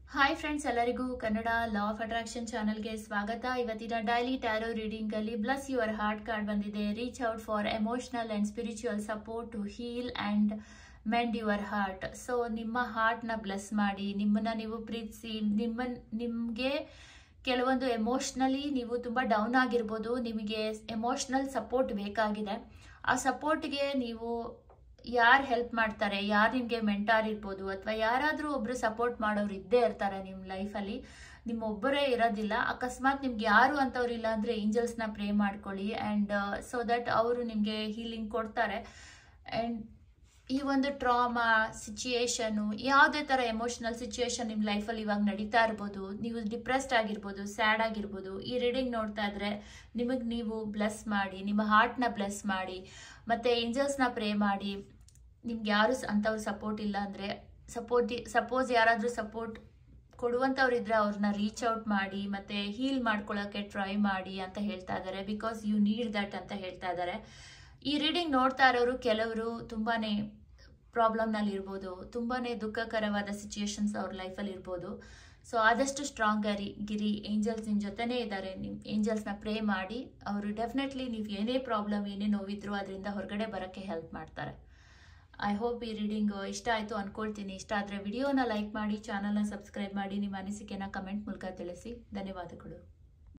hi friends ಎಲ್ಲರಿಗೂ Kannada law of attraction ಚಾನಲ್ಗೆ ಸ್ವಾಗತ ಇವತ್ತಿನ ಡೈಲಿ ಟ್ಯಾರೋ ರೀಡಿಂಗ್ ಅಲ್ಲಿ ಬ್ಲಸ್ ಯುವರ್ ಹಾರ್ಟ್ ಕಾರ್ಡ್ ಬಂದಿದೆ reach out for emotional and spiritual support to heal and mend your heart so ನಿಮ್ಮ ಹಾರ್ಟ್ನ bless ಮಾಡಿ ನಿಮ್ಮನ್ನ ನೀವು ಪ್ರೀತಿಸಿ ನಿಮ್ಮ ನಿಮಗೆ ಕೆಲವೊಂದು ಎಮೋಷ್ನಲಿ ನೀವು ತುಂಬ ಡೌನ್ ಆಗಿರ್ಬೋದು ನಿಮಗೆ ಎಮೋಷ್ನಲ್ ಸಪೋರ್ಟ್ ಬೇಕಾಗಿದೆ ಆ ಸಪೋರ್ಟ್ಗೆ ನೀವು ಯಾರು ಹೆಲ್ಪ್ ಮಾಡ್ತಾರೆ ಯಾರು ನಿಮಗೆ ಮೆಂಟಾರ್ ಇರ್ಬೋದು ಅಥವಾ ಯಾರಾದರೂ ಒಬ್ರು ಸಪೋರ್ಟ್ ಮಾಡೋರು ಇದ್ದೇ ಇರ್ತಾರೆ ನಿಮ್ಮ ಲೈಫಲ್ಲಿ ನಿಮ್ಮ ಒಬ್ಬರೇ ಇರೋದಿಲ್ಲ ಅಕಸ್ಮಾತ್ ನಿಮ್ಗೆ ಯಾರು ಅಂತವ್ರು ಇಲ್ಲ ಅಂದರೆ ಏಂಜಲ್ಸ್ನ ಪ್ರೇ ಮಾಡ್ಕೊಳ್ಳಿ ಆ್ಯಂಡ್ ಸೊ ದಟ್ ಅವರು ನಿಮಗೆ ಹೀಲಿಂಗ್ ಕೊಡ್ತಾರೆ ಆ್ಯಂಡ್ ಈ ಒಂದು ಟ್ರಾಮಾ ಸಿಚುಯೇಷನು ಯಾವುದೇ ಥರ ಎಮೋಷನಲ್ ಸಿಚುಯೇಷನ್ ನಿಮ್ಮ ಲೈಫಲ್ಲಿ ಇವಾಗ ನಡೀತಾ ಇರ್ಬೋದು ನೀವು ಡಿಪ್ರೆಸ್ಡ್ ಆಗಿರ್ಬೋದು ಸ್ಯಾಡ್ ಆಗಿರ್ಬೋದು ಈ ರೀಡಿಂಗ್ ನೋಡ್ತಾ ಇದ್ರೆ ನಿಮಗೆ ನೀವು ಬ್ಲೆಸ್ ಮಾಡಿ ನಿಮ್ಮ ಹಾರ್ಟ್ನ ಬ್ಲೆಸ್ ಮಾಡಿ ಮತ್ತು ಏಂಜಲ್ಸ್ನ ಪ್ರೇ ಮಾಡಿ ನಿಮ್ಗೆ ಯಾರು ಅಂಥವ್ರು ಸಪೋರ್ಟ್ ಇಲ್ಲ ಅಂದರೆ ಸಪೋರ್ಟ್ ಸಪೋಸ್ ಯಾರಾದರೂ ಸಪೋರ್ಟ್ ಕೊಡುವಂಥವ್ರು ಇದ್ರೆ ಅವ್ರನ್ನ ರೀಚ್ ಔಟ್ ಮಾಡಿ ಮತ್ತು ಹೀಲ್ ಮಾಡ್ಕೊಳ್ಳೋಕ್ಕೆ ಟ್ರೈ ಮಾಡಿ ಅಂತ ಹೇಳ್ತಾ ಇದ್ದಾರೆ ಬಿಕಾಸ್ ಯು ನೀಡ್ ದಟ್ ಅಂತ ಹೇಳ್ತಾ ಇದ್ದಾರೆ ಈ ರೀಡಿಂಗ್ ನೋಡ್ತಾ ಇರೋರು ಕೆಲವರು ತುಂಬಾ ಪ್ರಾಬ್ಲಮ್ನಲ್ಲಿ ಇರ್ಬೋದು ತುಂಬಾ ದುಃಖಕರವಾದ ಸಿಚುಯೇಷನ್ಸ್ ಅವ್ರ ಲೈಫಲ್ಲಿ ಇರ್ಬೋದು ಸೊ ಆದಷ್ಟು ಸ್ಟ್ರಾಂಗ್ ಆಗಿ ಗಿರಿ ಏಂಜಲ್ಸ್ ನಿಮ್ಮ ಜೊತೆನೇ ಇದ್ದಾರೆ ನಿಮ್ಮ ಏಂಜಲ್ಸ್ನ ಪ್ರೇ ಮಾಡಿ ಅವರು ಡೆಫಿನೆಟ್ಲಿ ನೀವು ಏನೇ ಪ್ರಾಬ್ಲಮ್ ಏನೇ ನೋವಿದ್ರು ಅದರಿಂದ ಹೊರಗಡೆ ಬರೋಕ್ಕೆ ಹೆಲ್ಪ್ ಮಾಡ್ತಾರೆ ಐ ಹೋಪ್ ಈ ರೀಡಿಂಗ್ ಇಷ್ಟ ಆಯಿತು ಅಂದ್ಕೊಳ್ತೀನಿ ಇಷ್ಟ ಆದರೆ ವಿಡಿಯೋನ ಲೈಕ್ ಮಾಡಿ ಚಾನಲ್ನ ಸಬ್ಸ್ಕ್ರೈಬ್ ಮಾಡಿ ನಿಮ್ಮ ಅನಿಸಿಕೆನ ಕಮೆಂಟ್ ಮೂಲಕ ತಿಳಿಸಿ ಧನ್ಯವಾದಗಳು